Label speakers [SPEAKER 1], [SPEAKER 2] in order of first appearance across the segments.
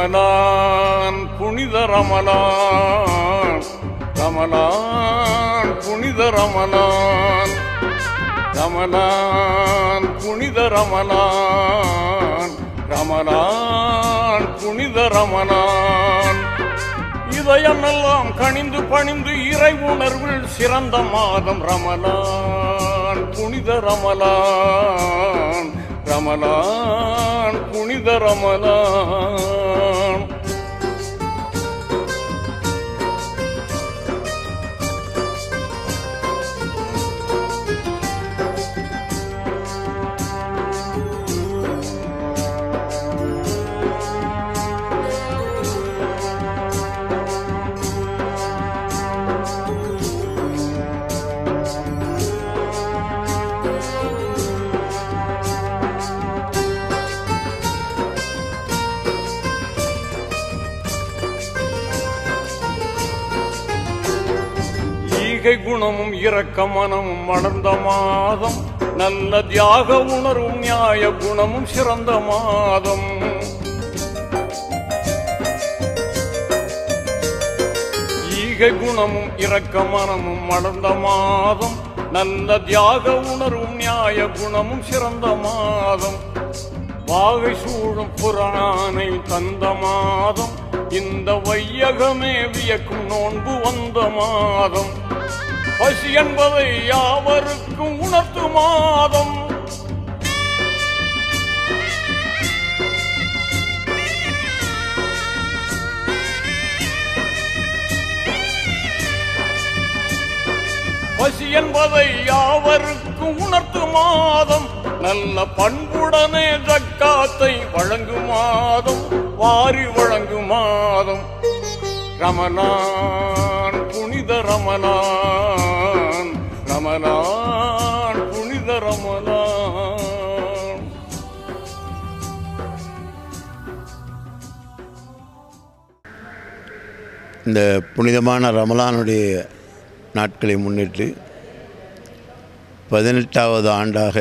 [SPEAKER 1] ரமலான் புனித ரமலான் ரமலான் புனித ரமலான் ரமலான் புனித ரமலான் ரமலான் புனித ரமலான் இதயமெல்லாம் கனிந்து பணிந்து இறை உணர்வில் சிறந்த மாதம் ரமலான் புனித ரமலான் ரமலான் புனித ரமலான் ஈகை குணமும் இரக்க மனமும் மணர்ந்த மாதம் நல்ல தியாக உணர்வும் நியாய குணமும் சிறந்த மாதம் ஈகை குணமும் இரக்க மனமும் மணர்ந்த மாதம் நல்ல தியாக உணர்வும் நியாய குணமும் சிறந்த மாதம் வாகை சூழும் புறானை தந்த மாதம் இந்த வையகமே வியக்கும் நோன்பு வந்த மாதம் பசி என்பதை யாவருக்கும் உணர்த்து மாதம் பசி என்பதை யாவருக்கும் உணர்த்து மாதம் நல்ல பண்புடனே ஜக்காத்தை வழங்கும் மாதம் வாரி வழங்கும் மாதம் ரமலான் புனித ரமலான் ரமலான் புனித ரமலான்
[SPEAKER 2] இந்த புனிதமான ரமலானுடைய நாட்களை முன்னிட்டு பதினெட்டாவது ஆண்டாக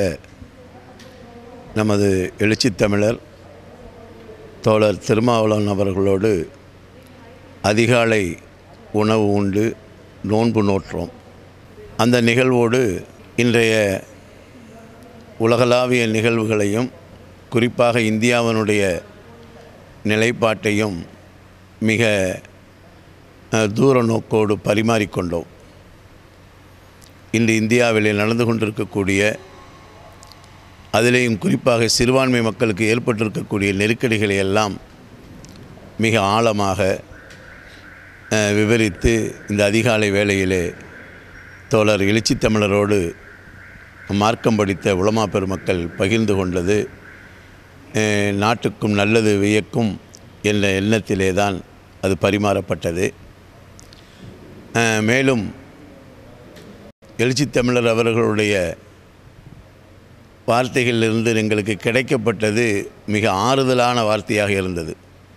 [SPEAKER 2] நமது எழுச்சித் தமிழர் தோழர் திருமாவளவன் அவர்களோடு அதிகாலை உணவு உண்டு நோன்பு நோற்றோம் அந்த நிகழ்வோடு இன்றைய உலகளாவிய நிகழ்வுகளையும் குறிப்பாக இந்தியாவினுடைய நிலைப்பாட்டையும் மிக அஹ், தூர நோக்கோடு பரிமாறிக்கொண்டோம் இன்று இந்தியாவிலே நடந்து கொண்டிருக்கக்கூடிய அதிலேயும் குறிப்பாக சிறுபான்மை மக்களுக்கு ஏற்பட்டிருக்கக்கூடிய நெருக்கடிகளை எல்லாம் மிக ஆழமாக அஹ், விவரித்து இந்த அதிகாலை வேளையிலே தோழர் எழுச்சி தமிழரோடு மார்க்கம் படித்த உலமா பெருமக்கள் பகிர்ந்து கொண்டது அஹ், நாட்டுக்கும் நல்லது வியக்கும் என்ற எண்ணத்திலே தான் அது பரிமாறப்பட்டது அஹ், மேலும் எழுச்சி தமிழர் அவர்களுடைய வார்த்தைகளிலிருந்து எங்களுக்கு கிடைக்கப்பட்டது மிக ஆறுதலான வார்த்தையாக இருந்தது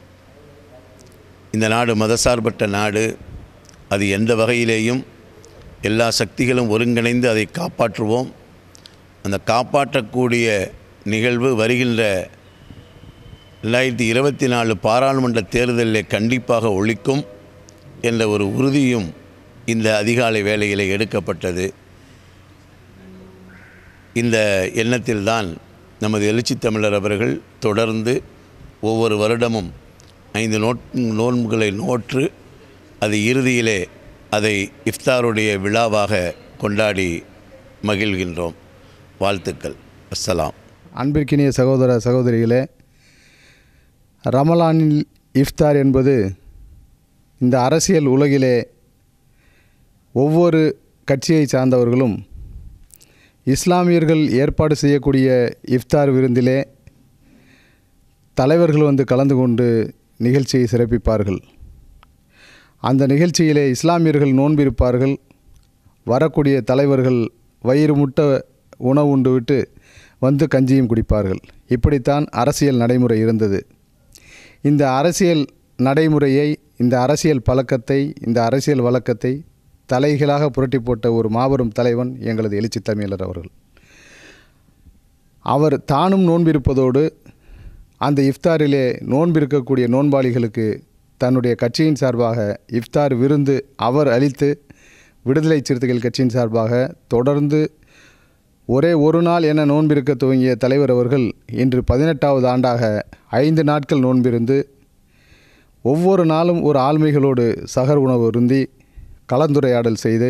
[SPEAKER 2] இந்த நாடு மதசார்பற்ற நாடு அது எந்த வகையிலேயும் எல்லா சக்திகளும் ஒருங்கிணைந்து அதை காப்பாற்றுவோம் அந்த காப்பாற்றக்கூடிய நிகழ்வு வருகின்ற ரெண்டாயிரத்தி இருபத்தி நாலு பாராளுமன்ற தேர்தலில் கண்டிப்பாக ஒழிக்கும் என்ற ஒரு உறுதியும் இந்த அதிகாலை வேளையில் எடுக்கப்பட்டது இந்த எண்ணத்தில்தான் நமது எழுச்சி தமிழர் அவர்கள் தொடர்ந்து ஒவ்வொரு வருடமும் ஐந்து நோட் நோன்புகளை நோற்று அது இறுதியிலே அதை இஃப்தாருடைய விழாவாக கொண்டாடி மகிழ்கின்றோம் வாழ்த்துக்கள் அஸ்ஸலாம்
[SPEAKER 3] அன்பிற்கினிய சகோதர சகோதரிகளே ரமலானில் இஃப்தார் என்பது இந்த அரசியல் உலகிலே ஒவ்வொரு கட்சியை சார்ந்தவர்களும் இஸ்லாமியர்கள் ஏற்பாடு செய்யக்கூடிய இஃப்தார் விருந்திலே தலைவர்கள் வந்து கலந்து கொண்டு நிகழ்ச்சியை சிறப்பிப்பார்கள் அந்த நிகழ்ச்சியிலே இஸ்லாமியர்கள் நோன்பிருப்பார்கள் வரக்கூடிய தலைவர்கள் வயிறு முட்ட உணவு உண்டு விட்டு வந்து கஞ்சியும் குடிப்பார்கள் இப்படித்தான் அரசியல் நடைமுறை இருந்தது இந்த அரசியல் நடைமுறையை இந்த அரசியல் பழக்கத்தை இந்த அரசியல் வழக்கத்தை தலைகளாக புரட்டி போட்ட ஒரு மாபெரும் தலைவன் எங்களது எழுச்சி தமிழர் அவர்கள் அவர் தானும் நோன்பிருப்பதோடு அந்த இஃப்தாரிலே நோன்பிருக்கக்கூடிய நோன்பாளிகளுக்கு தன்னுடைய கட்சியின் சார்பாக இஃப்தார் விருந்து அவர் அளித்து விடுதலை சிறுத்தைகள் கட்சியின் சார்பாக தொடர்ந்து ஒரே ஒரு நாள் என நோன்பிருக்க துவங்கிய தலைவர் அவர்கள் இன்று பதினெட்டாவது ஆண்டாக ஐந்து நாட்கள் நோன்பிருந்து ஒவ்வொரு நாளும் ஒரு ஆள்மைகளோடு சகர் உணவு அருந்தி கலந்துரையாடல் செய்து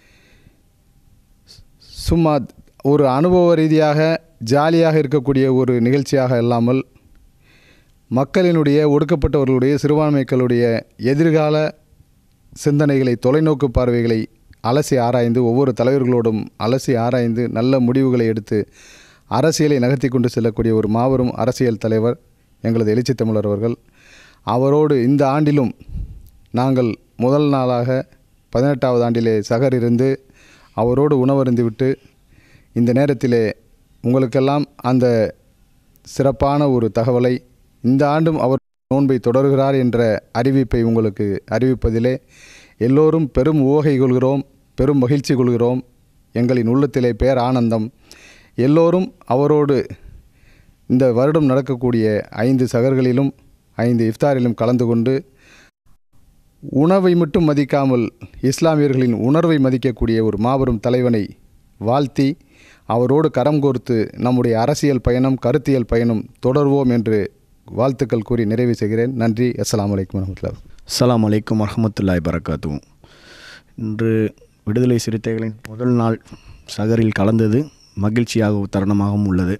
[SPEAKER 3] சும்மா ஒரு அனுபவ ரீதியாக ஜாலியாக இருக்கக்கூடிய ஒரு நிகழ்ச்சியாக இல்லாமல் மக்களினுடைய ஒடுக்கப்பட்டவர்களுடைய சிறுபான்மைக்களுடைய எதிர்கால சிந்தனைகளை தொலைநோக்கு பார்வைகளை அலசி ஆராய்ந்து ஒவ்வொரு தலைவர்களோடும் அலசி ஆராய்ந்து நல்ல முடிவுகளை எடுத்து அரசியலை நகர்த்தி கொண்டு செல்லக்கூடிய ஒரு மாபெரும் அரசியல் தலைவர் எங்களது எழுச்சி தமிழர் அவர்கள் அவரோடு இந்த ஆண்டிலும் நாங்கள் முதல் நாளாக பதினெட்டாவது ஆண்டிலே சகர் இருந்து அவரோடு உணவருந்திவிட்டு இந்த நேரத்திலே உங்களுக்கெல்லாம் அந்த சிறப்பான ஒரு தகவலை இந்த ஆண்டும் அவர் நோன்பை தொடர்கிறார் என்ற அறிவிப்பை உங்களுக்கு அறிவிப்பதிலே எல்லோரும் பெரும் ஊகை கொள்கிறோம் பெரும் மகிழ்ச்சி கொள்கிறோம் எங்களின் உள்ளத்திலே பேர் ஆனந்தம் எல்லோரும் அவரோடு இந்த வருடம் நடக்கக்கூடிய ஐந்து சகர்களிலும் ஐந்து இஃப்தாரிலும் கலந்து கொண்டு உணவை மட்டும் மதிக்காமல் இஸ்லாமியர்களின் உணர்வை மதிக்கக்கூடிய ஒரு மாபெரும் தலைவனை வாழ்த்தி அவரோடு கரம் கோர்த்து நம்முடைய அரசியல் பயணம் கருத்தியல் பயணம் தொடர்வோம் என்று வாழ்த்துக்கள் கூறி நிறைவு செய்கிறேன் நன்றி அஸ்ஸலாமு அலைக்கும் வரமத்துல்லாஹ்
[SPEAKER 4] அஸ்ஸலாமு அலைக்கும் வரஹ்மத்துல்லாஹி வரகாத்துவும் இன்று விடுதலை சிறுத்தைகளின் முதல் நாள் சகரில் கலந்தது மகிழ்ச்சியாகவும் தருணமாகவும் உள்ளது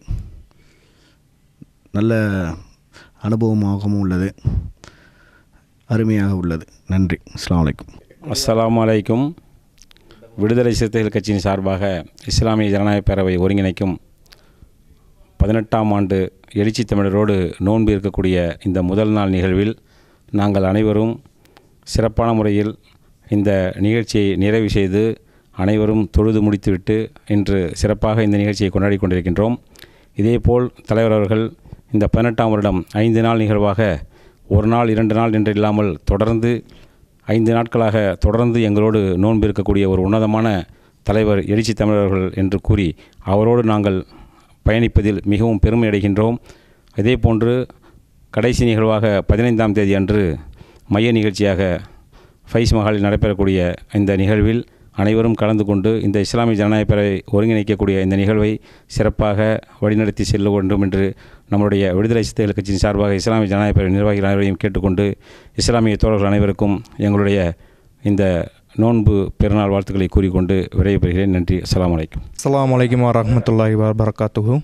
[SPEAKER 4] நல்ல அனுபவமாகவும் உள்ளது அருமையாக உள்ளது நன்றி அஸ்ஸலாமு அலைக்கும்
[SPEAKER 5] அஸ்ஸலாமு அலைக்கும் விடுதலை சிறுத்தைகள் கட்சியின் சார்பாக இஸ்லாமிய ஜனநாயக பேரவை ஒருங்கிணைக்கும் பதினெட்டாம் ஆண்டு எழுச்சி தமிழரோடு நோன்பு இருக்கக்கூடிய இந்த முதல் நாள் நிகழ்வில் நாங்கள் அனைவரும் சிறப்பான முறையில் இந்த நிகழ்ச்சியை நிறைவு செய்து அனைவரும் தொழுது முடித்துவிட்டு இன்று சிறப்பாக இந்த நிகழ்ச்சியை கொண்டாடி கொண்டிருக்கின்றோம் இதேபோல் தலைவர் அவர்கள் இந்த பதினெட்டாம் வருடம் ஐந்து நாள் நிகழ்வாக ஒரு நாள் இரண்டு நாள் என்று இல்லாமல் தொடர்ந்து ஐந்து நாட்களாக தொடர்ந்து எங்களோடு நோன்பு இருக்கக்கூடிய ஒரு உன்னதமான தலைவர் எழுச்சி தமிழர்கள் என்று கூறி அவரோடு நாங்கள் பயணிப்பதில் மிகவும் பெருமை அடைகின்றோம் இதேபோன்று கடைசி நிகழ்வாக பதினைந்தாம் தேதி அன்று மைய நிகழ்ச்சியாக ஃபைஸ் மஹாலில் நடைபெறக்கூடிய இந்த நிகழ்வில் அனைவரும் கலந்து கொண்டு இந்த இஸ்லாமிய ஜனநாயக பேரவை ஒருங்கிணைக்கக்கூடிய இந்த நிகழ்வை சிறப்பாக வழிநடத்தி செல்ல வேண்டும் என்று நம்முடைய விடுதலை சிறுத்தைகள் கட்சியின் சார்பாக இஸ்லாமிய ஜனநாயக பேரவை நிர்வாகிகள் அனைவரையும் கேட்டுக்கொண்டு இஸ்லாமிய தோழர்கள் அனைவருக்கும் எங்களுடைய இந்த நோன்பு பெருநாள் வாழ்த்துக்களை கூறிக்கொண்டு விடைபெறுகிறேன் நன்றி அஸ்ஸலாமு அலைக்கும்
[SPEAKER 6] அஸ்ஸலாமு அலைக்கும் வரஹ்மத்துல்லாஹி வபரகாத்துஹு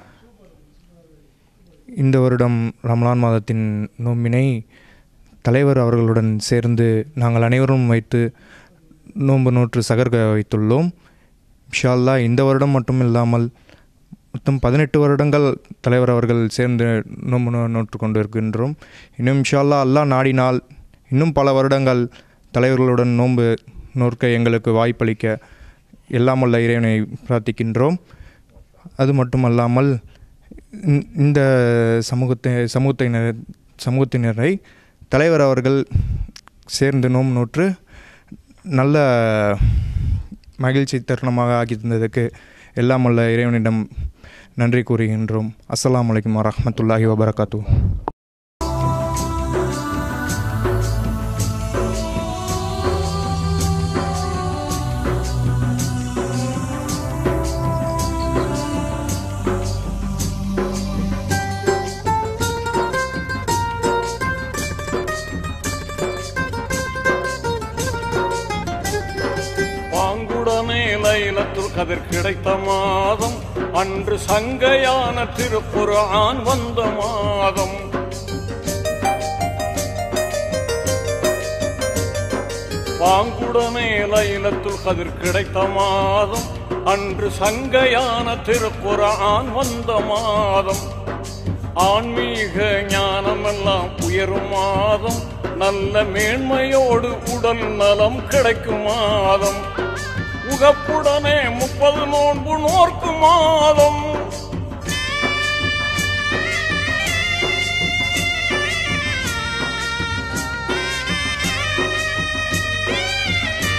[SPEAKER 6] இந்த வருடம் ரமலான் மாதத்தின் நோம்பினை தலைவர் அவர்களுடன் சேர்ந்து நாங்கள் அனைவரும் வைத்து நோன்பு நூற்று சகர்க வைத்துள்ளோம் இன்ஷா அல்லாஹ் இந்த வருடம் மட்டும் இல்லாமல் மொத்தம் பதினெட்டு வருடங்கள் தலைவர் அவர்கள் சேர்ந்து நோன்பு நோ- நோற்று கொண்டு இருக்கின்றோம் இன்னும் இன்ஷா அல்லாஹ் அல்லாஹ் நாடினால் இன்னும் பல வருடங்கள் தலைவர்களுடன் நோன்பு நோற்க எங்களுக்கு வாய்ப்பளிக்க எல்லாம் வல்ல இறைவனை பிரார்த்திக்கின்றோம் அது மட்டுமல்லாமல் இந்த- இந்த சமூகத்தை சமூகத்தினர் சமூகத்தினரை தலைவர் அவர்கள் சேர்ந்து நோம் நோற்று நல்ல மகிழ்ச்சி தருணமாக ஆக்கி தந்ததுக்கு எல்லாம் வல்ல இறைவனிடம் நன்றி கூறுகின்றோம் அஸ்ஸலாமு அலைக்கும் வரஹ்மத்துல்லாஹி வபரகாத்து
[SPEAKER 1] பாங்குடனே லைலத்துல் கதிர் கிடைத்த மாதம் அன்று சங்கையான திருப்புரான் வந்த மாதம் பாங்குடனே லைலத்துல் கதிர் கிடைத்த மாதம் அன்று சங்கையான திருப்புரான் வந்த மாதம் ஆன்மீக ஞானமெல்லாம் உயரும் மாதம் நல்ல மேன்மையோடு உடல் நலம் கிடைக்கும் மாதம் உகப்புடனே முப்பது நோன்பு நோர்க்கும் மாதம்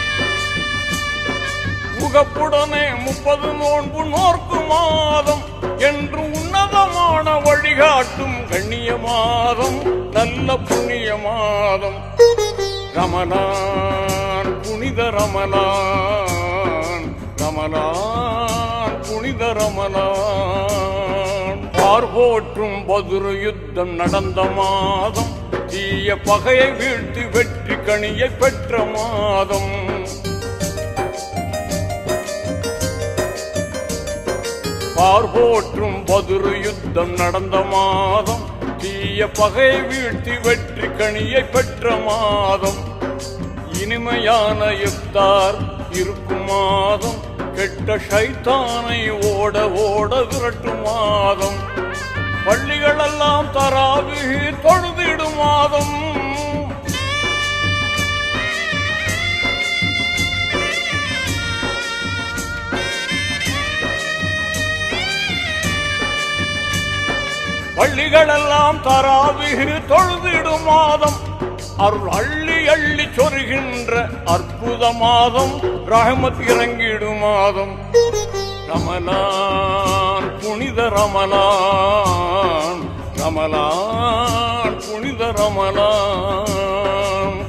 [SPEAKER 1] உகப்புடனே முப்பது நோன்பு நோர்க்கும் மாதம் என்று உன்னதமான வழிகாட்டும் கண்ணிய மாதம் நல்ல புண்ணிய மாதம் ரமலான் புனித ரமலான் ரமலான் புனித ரமலான் பார்போற்றும் பதுரு யுத்தம் நடந்த மாதம் தீய பகையை வீழ்த்தி வெற்றி கனியை பெற்ற மாதம் பார்போற்றும் பதுரு யுத்தம் நடந்த மாதம் தீய பகையை வீழ்த்தி வெற்றி கனியை பெற்ற மாதம் இனிமையான இஃப்தார் இருக்கும் மாதம் கெட்ட ஷைத்தானை ஓட ஓட விரட்டும் மாதம் பள்ளிகளெல்லாம் தராவி தொழுதிடும் மாதம் பள்ளிகளெல்லாம் தராவிகு தொழுதிடும் மாதம் அருள் அள்ளி அள்ளி சொருகின்ற அற்புத மாதம் ரஹமத் இறங்கிடும் மாதம் ரமலான் புனித ரமலான் ரமலான் புனித ரமலான்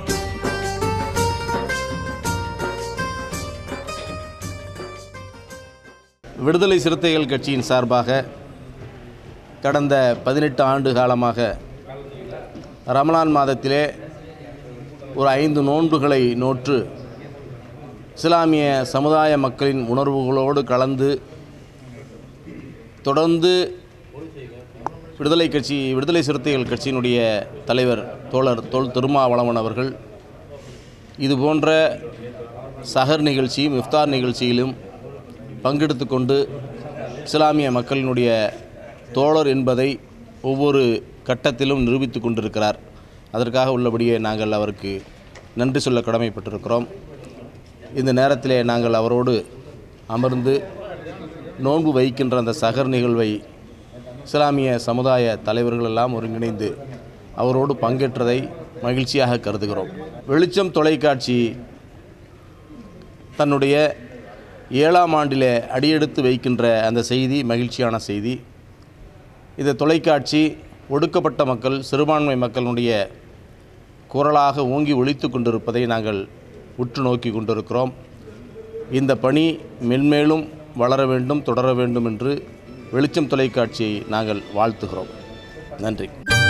[SPEAKER 7] விடுதலை சிறுத்தைகள் கட்சியின் சார்பாக கடந்த பதினெட்டு ஆண்டு காலமாக ரமலான் மாதத்திலே ஒரு ஐந்து நோன்புகளை நோற்று இஸ்லாமிய சமுதாய மக்களின் உணர்வுகளோடு கலந்து தொடர்ந்து விடுதலை கட்சி விடுதலை சிறுத்தைகள் கட்சியினுடைய தலைவர் தோழர் தோல் திருமாவளவன் அவர்கள் இது போன்ற சஹர் நிகழ்ச்சியும் இஃப்தார் நிகழ்ச்சியிலும் பங்கெடுத்து கொண்டு இஸ்லாமிய மக்களினுடைய தோழர் என்பதை ஒவ்வொரு கட்டத்திலும் நிரூபித்து கொண்டிருக்கிறார் அதற்காக உள்ளபடியே நாங்கள் அவருக்கு நன்றி சொல்ல கடமைப்பட்டிருக்கிறோம் இந்த நேரத்திலே நாங்கள் அவரோடு அமர்ந்து நோன்பு வைக்கின்ற அந்த சகர் நிகழ்வை இஸ்லாமிய சமுதாய தலைவர்கள் எல்லாம் ஒருங்கிணைந்து அவரோடு பங்கேற்றதை மகிழ்ச்சியாக கருதுகிறோம் வெளிச்சம் தொலைக்காட்சி தன்னுடைய ஏழாம் ஆண்டிலே அடியெடுத்து வைக்கின்ற அந்த செய்தி மகிழ்ச்சியான செய்தி இந்த தொலைக்காட்சி ஒடுக்கப்பட்ட மக்கள் சிறுபான்மை மக்களுடைய குரலாக ஓங்கி ஒழித்து கொண்டிருப்பதை நாங்கள் உற்று நோக்கி கொண்டிருக்கிறோம் இந்த பணி மென்மேலும் வளர வேண்டும் தொடர வேண்டும் என்று வெளிச்சம் தொலைக்காட்சியை நாங்கள் வாழ்த்துகிறோம் நன்றி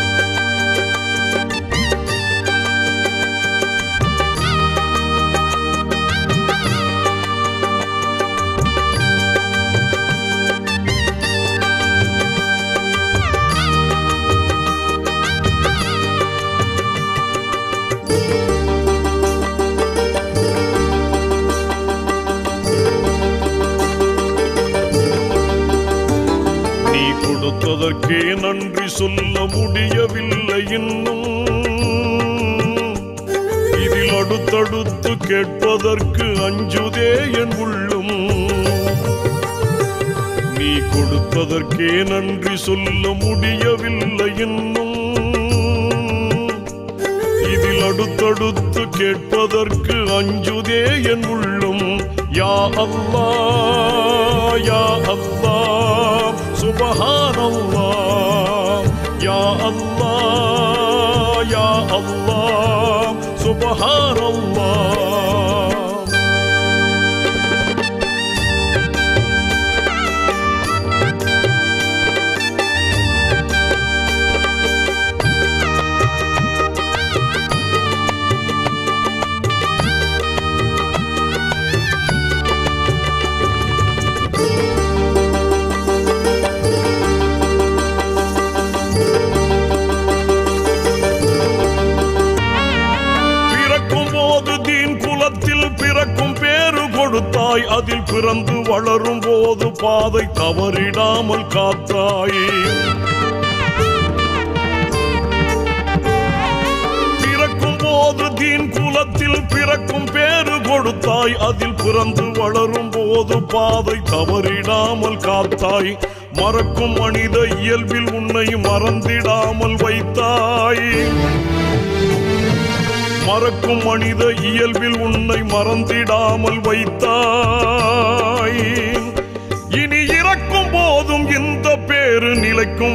[SPEAKER 8] நீ கொடுத்ததற்கே நன்றி சொல்ல முடியவில்லை இன்னும் இதில் அடுத்தடுத்து கேட்பதற்கு அஞ்சுதே என் உள்ளும் நீ கொடுத்ததற்கே நன்றி சொல்ல முடியவில்லை இன்னும் இதில் அடுத்தடுத்து கேட்பதற்கு அஞ்சுதே என் உள்ளும் யா அல்லா யா அல்லா சுபஹானல்லா யா அல்லா யா அல்லா சுபஹானல்லா பிறக்கும் போது தீன் குலத்தில் பிறக்கும் பேரு கொடுத்தாய் அதில் பிறந்து வளரும் போது பாதை தவறிடாமல் காத்தாய் பிறக்கும் போது தீன் குலத்தில் பிறக்கும் பேரு கொடுத்தாய் அதில் பிறந்து வளரும் போது பாதை தவறிடாமல் காத்தாய் மறக்கும் மனித இயல்பில் உன்னை மறந்திடாமல் வைத்தாய் மறக்கும் மனித இயல்பில் உன்னை மறந்திடாமல் வைத்தாய் இனி இறக்கும் போதும் இந்த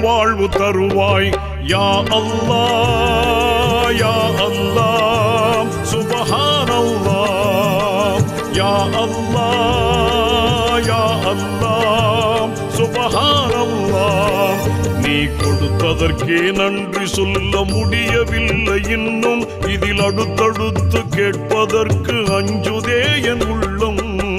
[SPEAKER 8] வாழ்வு தருவாய் யா அல்லாஹ் யா அல்லாஹ் சுபஹானல்லாஹ் யா அல்லாஹ் யா அல்லாஹ் சுபஹானல்லாஹ் நீ கொடுத்ததற்கே நன்றி சொல்ல முடியவில்லை இன்னும் இதில் அடுத்தடுத்து கேட்பதற்கு அஞ்சுதே என் உள்ளம்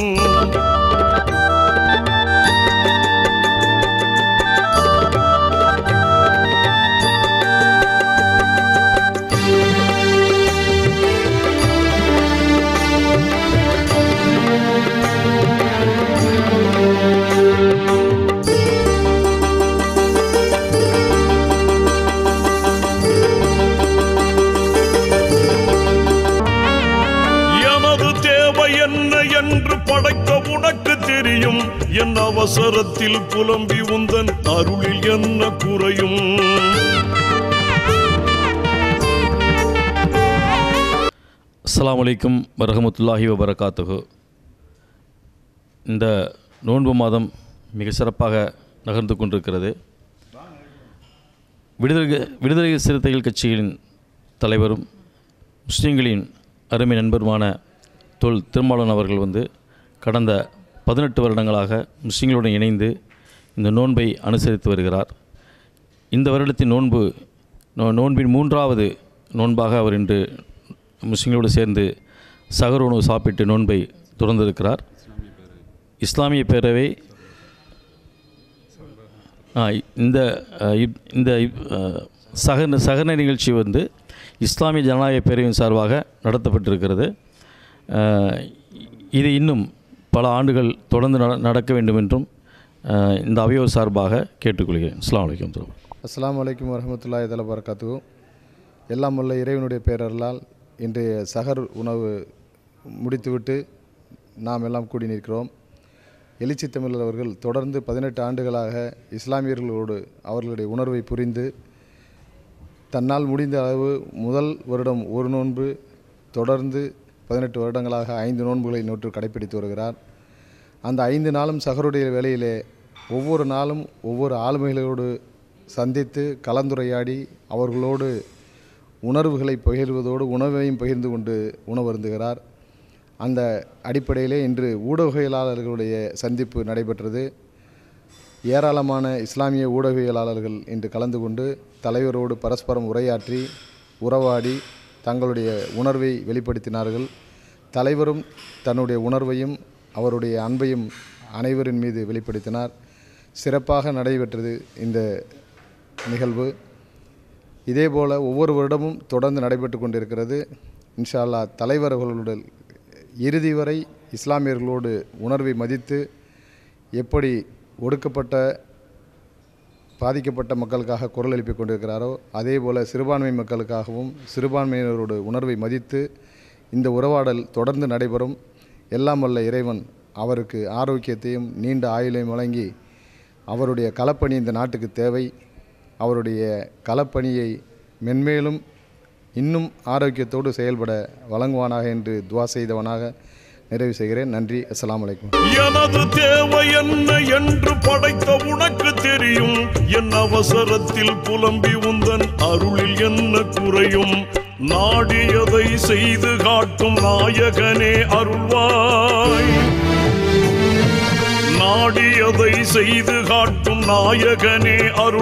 [SPEAKER 8] எனது தேவை என்ன என்று படைத்த உனக்கு தெரியும் என் அவசரத்தில் புலம்பி உந்தன் அருளில் என்ன குறையும்
[SPEAKER 9] அஸ்ஸலாமு அலைக்கும் வரஹமத்துல்லாஹி வபரகாத்துஹு இந்த நோன்பு மாதம் மிக சிறப்பாக நகர்ந்து கொண்டிருக்கிறது விடுதலை விடுதலை சிறுத்தைகள் கட்சியின் தலைவரும் முஸ்லீம்களின் அருமை நண்பருமான தொல் திருமாவளவன் அவர்கள் வந்து கடந்த பதினெட்டு வருடங்களாக முஸ்லீம்களுடன் இணைந்து இந்த நோன்பை அனுசரித்து வருகிறார் இந்த வருடத்தின் நோன்பு நோ நோன்பின் மூன்றாவது நோன்பாக அவர் இன்று முஸ்லீம்களோடு சேர்ந்து சகர் உணவு சாப்பிட்டு நோன்பை துறந்திருக்கிறார் இஸ்லாமிய பேரவை ஆ, இந்த அ, இப்- இந்த இப்- அ, சகன சகன நிகழ்ச்சி வந்து இஸ்லாமிய ஜனநாயக பேரவையின் சார்பாக நடத்தப்பட்டிருக்கிறது அ, இது இன்னும் பல ஆண்டுகள் தொடர்ந்து நட நடக்க வேண்டும் என்றும் அ, இந்த அவையோர் சார்பாக கேட்டுக்கொள்கிறேன் அஸ்ஸலாமு அலைக்கும் வரஹ்மத்துல்லாஹி.
[SPEAKER 3] அஸ்ஸலாமு அலைக்கும் வரஹமத்துல்லாஹி தஆலா பரக்காத்துஹு எல்லாம் வல்ல இறைவனுடைய பேரர்களால் இன்றைய சகர் உணவு முடித்துவிட்டு நாம் எல்லாம் கூடி நிற்கிறோம் எழுச்சி தமிழர் அவர்கள் தொடர்ந்து பதினெட்டு ஆண்டுகளாக இஸ்லாமியர்களோடு அவர்களுடைய உணர்வை புரிந்து தன்னால் முடிந்த அளவு முதல் வருடம் ஒரு நோன்பு தொடர்ந்து பதினெட்டு வருடங்களாக ஐந்து நோன்புகளை நோற்று கடைப்பிடித்து வருகிறார் அந்த ஐந்து நாளும் சகருடைய வேளையிலே ஒவ்வொரு நாளும் ஒவ்வொரு ஆளுமைகளோடு சந்தித்து கலந்துரையாடி அவர்களோடு உணர்வுகளை பகிர்வதோடு உணவையும் பகிர்ந்து கொண்டு உணவருந்துகிறார் அந்த அடிப்படையிலே இன்று ஊடகவியலாளர்களுடைய சந்திப்பு நடைபெற்றது ஏராளமான இஸ்லாமிய ஊடகவியலாளர்கள் இன்று கலந்து கொண்டு தலைவரோடு பரஸ்பரம் உரையாற்றி உறவாடி தங்களுடைய உணர்வை வெளிப்படுத்தினார்கள் தலைவரும் தன்னுடைய உணர்வையும் அவருடைய அன்பையும் அனைவரின் மீது வெளிப்படுத்தினார் சிறப்பாக நடைபெற்றது இந்த நிகழ்வு இதேபோல் ஒவ்வொரு வருடமும் தொடர்ந்து நடைபெற்று கொண்டிருக்கிறது இன்ஷா அல்லாஹ் தலைவர் அவர்களுடன் இறுதி வரை இஸ்லாமியர்களோடு உணர்வை மதித்து எப்படி ஒடுக்கப்பட்ட பாதிக்கப்பட்ட மக்களுக்காக குரல் எழுப்பிக் கொண்டிருக்கிறாரோ அதே போல் சிறுபான்மை மக்களுக்காகவும் சிறுபான்மையினரோடு உணர்வை மதித்து இந்த உறவாடல் தொடர்ந்து நடைபெறும் எல்லாம் வல்ல இறைவன் அவருக்கு ஆரோக்கியத்தையும் நீண்ட ஆயுளையும் வழங்கி அவருடைய களப்பணி இந்த நாட்டுக்கு தேவை அவருடைய களப்பணியை மென்மேலும் இன்னும் ஆரோக்கியத்தோடு செயல்பட வழங்குவானாக என்று துவா செய்தவனாக நிறைவு செய்கிறேன் நன்றி அஸ்ஸலாமு அலைக்கும்
[SPEAKER 8] எனது தேவை என்ன என்று படைத்த உனக்கு தெரியும் என் அவசரத்தில் புலம்பி உந்தன் அருளில் என்ன குறையும் நாடியதை செய்து காட்டும் நாயகனே அருள்வாய் நாடியதை செய்து காட்டும் நாயகனே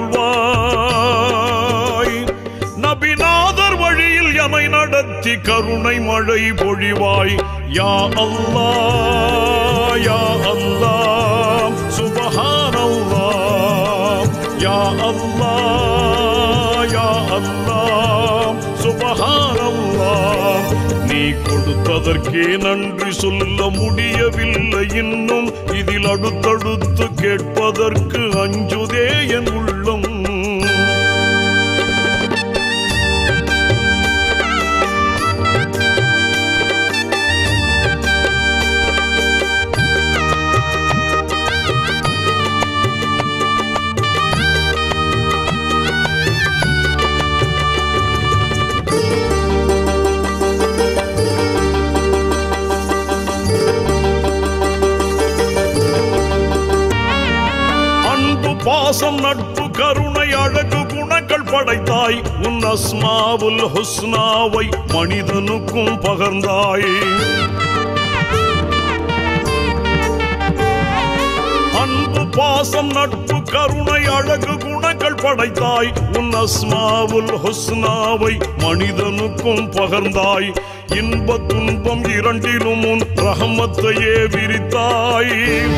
[SPEAKER 8] அருள்வாய் நபிநாதர் வழியில் எமை நடத்தி கருணை மழை பொழிவாய் யா அல்லாஹ் யா அல்லாஹ் சுபஹானல்லாஹ் யா அல்லாஹ் யா அல்லாஹ் சுபஹானல்லாஹ் நீ கொடுத்ததற்கே நன்றி சொல்ல முடியவில்லை இன்னும் இதில் அடுத்தடுத்து கேட்பதற்கு அஞ்சுதே என் உள்ளம் அன்பு பாசம் நட்பு கருணை அழகு குணங்கள் படைத்தாய் உன் அஸ்மாவுல் ஹுஸ்னாவை மனிதனுக்கும் பகர்ந்தாய் அன்பு பாசம் நட்பு கருணை அழகு குணங்கள் படைத்தாய் உன் அஸ்மாவுல் ஹுஸ்னாவை மனிதனுக்கும் பகர்ந்தாய் இன்ப துன்பம் இரண்டிலும் உன் ரஹமத்தையே விரித்தாய்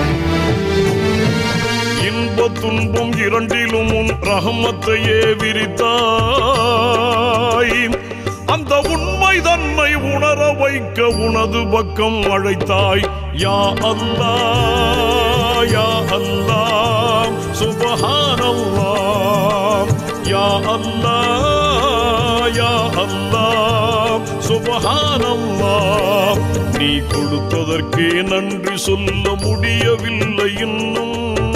[SPEAKER 8] இன்ப துன்பம் இரண்டிலும் உன் ரஹமத்தையே விரித்தாய் அந்த உண்மை தன்னை உணர வைக்க உனது பக்கம் அழைத்தாய் யா அல்லாஹ் யா அல்லாஹ் சுபஹானல்லாஹ் யா அல்லாஹ் யா அல்லாஹ் சுபஹானல்லாஹ் நீ கொடுத்ததற்கே நன்றி சொல்ல முடியவில்லை இன்னும்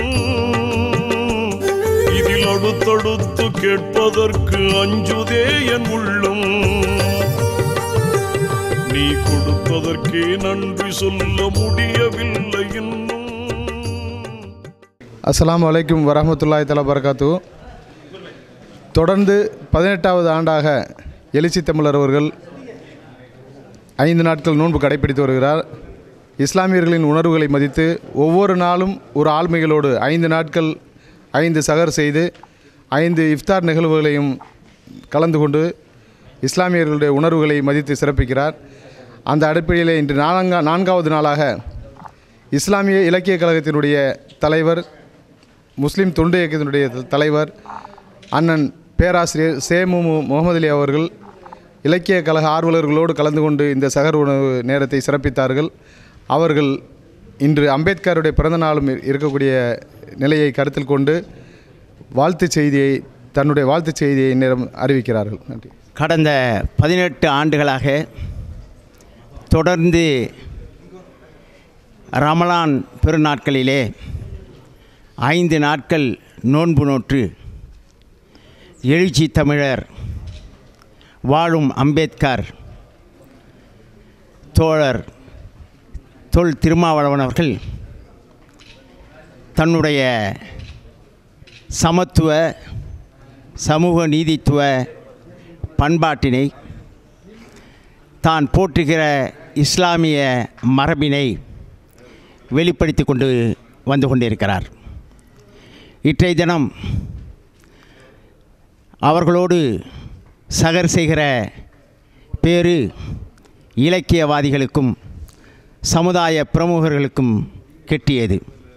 [SPEAKER 8] இதில் அடுத்தடுத்து கேட்பதற்கு அஞ்சுதே என் உள்ளம் நீ கொடுத்ததற்கே நன்றி சொல்ல முடியவில்லை இன்னும்
[SPEAKER 3] அஸ்ஸலாமு அலைக்கும் வரஹ்மத்துல்லாஹி தலா பரகாத்து தொடர்ந்து பதினெட்டாவது ஆண்டாக எழுச்சி தமிழர் அவர்கள் ஐந்து நாட்கள் நோன்பு கடைபிடித்து வருகிறார் இஸ்லாமியர்களின் உணர்வுகளை மதித்து ஒவ்வொரு நாளும் ஒரு ஆள்மைகளோடு ஐந்து நாட்கள் ஐந்து சகர் செய்து ஐந்து இஃப்தார் நிகழ்வுகளையும் கலந்து கொண்டு இஸ்லாமியர்களுடைய உணர்வுகளை மதித்து சிறப்பிக்கிறார் அந்த அடிப்படையிலே இன்று நான்கா நான்காவது நாளாக இஸ்லாமிய இலக்கிய கழகத்தினுடைய தலைவர் முஸ்லிம் தொண்டு இயக்கத்தினுடைய த- தலைவர் அண்ணன் பேராசிரியர் சேமு முகமது அலி அவர்கள் இலக்கிய கழக ஆர்வலர்களோடு கலந்து கொண்டு இந்த சகர் உணவு நேரத்தை சிறப்பித்தார்கள் அவர்கள் இன்று அம்பேத்கருடைய பிறந்த நாளும் இரு- இருக்கக்கூடிய நிலையை கருத்தில் கொண்டு வாழ்த்துச் செய்தியை தன்னுடைய வாழ்த்துச் செய்தியை நேரம் அறிவிக்கிறார்கள் நன்றி
[SPEAKER 10] கடந்த பதினெட்டு ஆண்டுகளாக தொடர்ந்து ரமலான் பெருநாட்களிலே ஐந்து நாட்கள் நோன்பு நோற்று எழுச்சி தமிழர் வாழும் அம்பேத்கர் தோழர் தொல் திருமாவளவன் அவர்கள் தன்னுடைய சமத்துவ சமூக நீதித்துவ பண்பாட்டினை தான் போற்றுகிற இஸ்லாமிய மரபினை வெளிப்படுத்தி கொண்டு வந்து கொண்டிருக்கிறார் இன்றைய தினம் அவர்களோடு சகர் செய்கிற பேரு இலக்கியவாதிகளுக்கும் சமுதாய பிரமுகர்களுக்கும் கெட்டியது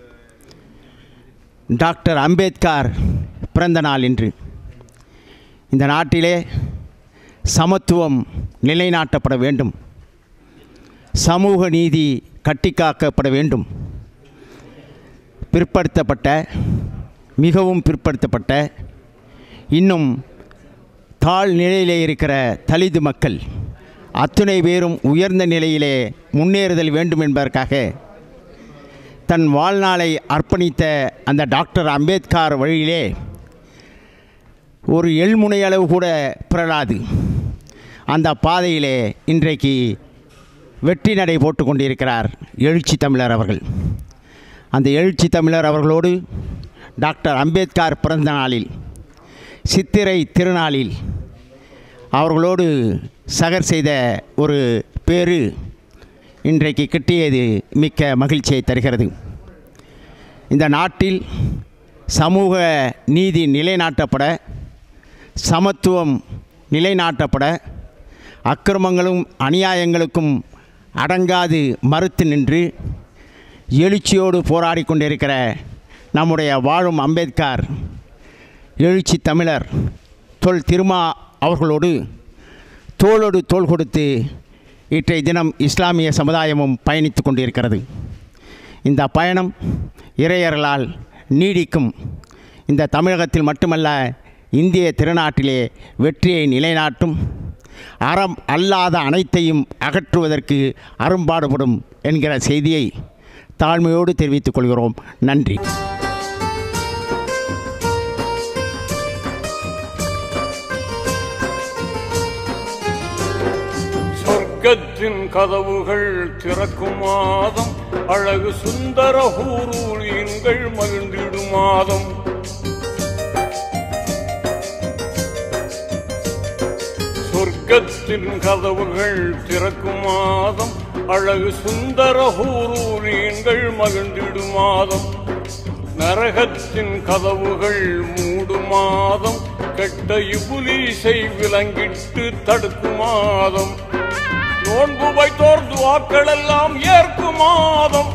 [SPEAKER 10] டாக்டர் அம்பேத்கர் பிறந்த நாள் இன்று இந்த நாட்டிலே சமத்துவம் நிலைநாட்டப்பட வேண்டும் சமூக நீதி கட்டிக்காக்கப்பட வேண்டும் பிற்படுத்தப்பட்ட மிகவும் பிற்படுத்தப்பட்ட இன்னும் தாழ் நிலையிலே இருக்கிற தலிது மக்கள் அத்துணை பேரும் உயர்ந்த நிலையிலே முன்னேறுதல் வேண்டும் என்பதற்காக தன் வாழ்நாளை அர்ப்பணித்த அந்த டாக்டர் அம்பேத்கர் வழியிலே ஒரு எள்முனை அளவு கூட பிறழாது அந்த பாதையிலே இன்றைக்கு வெற்றி நடை போட்டு கொண்டிருக்கிறார் எழுச்சி தமிழர் அவர்கள் அந்த எழுச்சி தமிழர் அவர்களோடு டாக்டர் அம்பேத்கர் பிறந்த நாளில் சித்திரை திருநாளில் அவர்களோடு சகர் செய்த ஒரு பேரு இன்றைக்கு கிட்டியது மிக்க மகிழ்ச்சியை தருகிறது இந்த நாட்டில் சமூக நீதி நிலைநாட்டப்பட சமத்துவம் நிலைநாட்டப்பட அக்கிரமங்களும் அநியாயங்களுக்கும் அடங்காது மறுத்து நின்று எழுச்சியோடு போராடி கொண்டிருக்கிற நம்முடைய வாழும் அம்பேத்கர் எழுச்சி தமிழர் தொல் திருமா அவர்களோடு தோளோடு தோள் கொடுத்து இன்றைய தினம் இஸ்லாமிய சமுதாயமும் பயணித்து கொண்டிருக்கிறது இந்த பயணம் இறையர்களால் நீடிக்கும் இந்த தமிழகத்தில் மட்டுமல்ல இந்திய திருநாட்டிலே வெற்றியை நிலைநாட்டும் அறம் அல்லாத அனைத்தையும் அகற்றுவதற்கு அரும்பாடுபடும் என்கிற செய்தியை தாழ்மையோடு தெரிவித்துக் கொள்கிறோம் நன்றி
[SPEAKER 1] சொர்க்கத்தின் கதவுகள் திறக்கும் மாதம் அழகு சுந்தர ஹூரூலியன்கள் மகிழ்ந்திடும் மாதம் சொர்க்கத்தின் கதவுகள் திறக்கும் மாதம் அழகு சுந்தர ஹூரூரியன்கள் மகிழ்ந்திடும் மாதம் நரகத்தின் கதவுகள் மூடும் மாதம் கெட்ட இபுலீசை விலங்கிட்டு தடுக்கும் மாதம் நோன்பு வைத்தோர் துவாக்கள் எல்லாம் ஏற்கும் மாதம்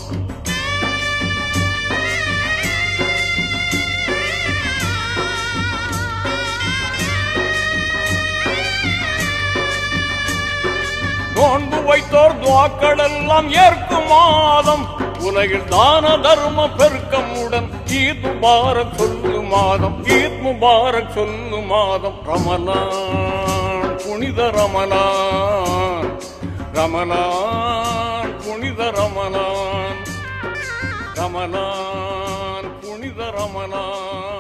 [SPEAKER 1] நோன்பு வைத்தோர் துவாக்கள் எல்லாம் ஏற்கும் மாதம் உலகில் தான தர்ம பெருக்கமுடன் ஈத் முபாரக் சொல்லு மாதம் ஈத் முபாரக் சொல்லு மாதம் ரமலான் புனித ரமலான் ரமலான் புனித ரமலான் ரமலான் புனித ரமலான்